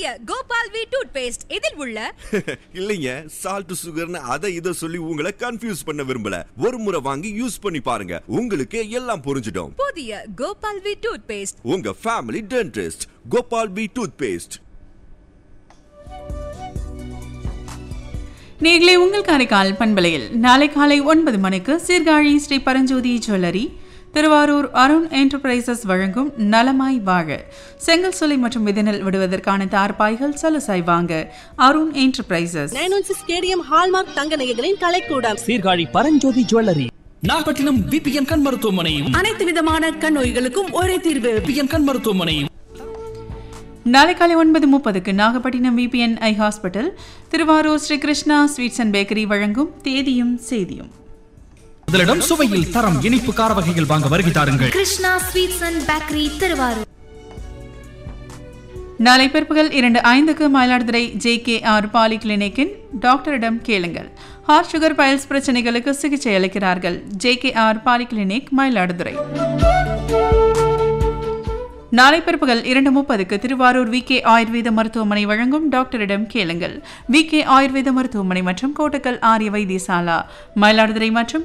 புதிய Gopal V tooth paste இதில் உள்ள இல்லைங்க சால்ட் சுகர்னு அதை இதை சொல்லி உங்களை கன்ஃபியூஸ் பண்ண விரும்பல ஒரு முறை வாங்கி யூஸ் பண்ணி பாருங்க உங்களுக்கு எல்லாம் புரிஞ்சிடும் புதிய கோபால் வி டூத் பேஸ்ட் உங்க family dentist Gopal B toothpaste நேர்களை உங்கள் காரைக்கால் பண்பலையில் நாளை காலை ஒன்பது மணிக்கு சீர்காழி ஸ்ரீ பரஞ்சோதி ஜுவல்லரி திருவாரூர் அருண் என்டர்பிரைசஸ் வழங்கும் நலமாய் வாழ செங்கல் சோலை மற்றும் விதனல் விடுவதற்கான தார்பாய்கள் சலுசாய் வாங்க Arun enterprises nine one six KDM hallmark தங்க நகைகளின் கலைக்கூடம் சீர்காழி பரஞ்சோதி ஜுவல்லரி நாகப்பட்டினம் விபிஎன் கண் மருத்துவமனையும் அனைத்து விதமான கண் நோய்களுக்கும் ஒரே தீர்வு விபிஎன் கண் மருத்துவமனையும் நாளை காலை ஒன்பது முப்பதுக்கு Nagapattinam VPN eye hospital Thiruvarur Sri Krishna sweets and bakery வழங்கும் தேதியும் செய்தியும் முதலிடம் சுவையில் தரம் இனிப்பு கார வகைகள் வாங்க வருகை தாருங்கள் Krishna sweets and bakery Thiruvarur நாளை பிற்பகல் இரண்டு ஐந்துக்கு Mayiladuthurai J K R poly கிளினிக்கின் டாக்டரிடம் கேளுங்கள் ஹார்ட் சுகர் பைல்ஸ் பிரச்சனைகளுக்கு சிகிச்சை அளிக்கிறார்கள் J K R poly clinic Mayiladuthurai நாளை பிற்பகல் இரண்டு முப்பதுக்கு திருவாரூர் வி கே ஆயுர்வேத மருத்துவமனை வழங்கும் டாக்டரிடம் கேளுங்கள் வி கே ஆயுர்வேத மருத்துவமனை மற்றும் கோட்டக்கல் ஆரிய வைத்தியசாலா மயிலாடுதுறை மற்றும்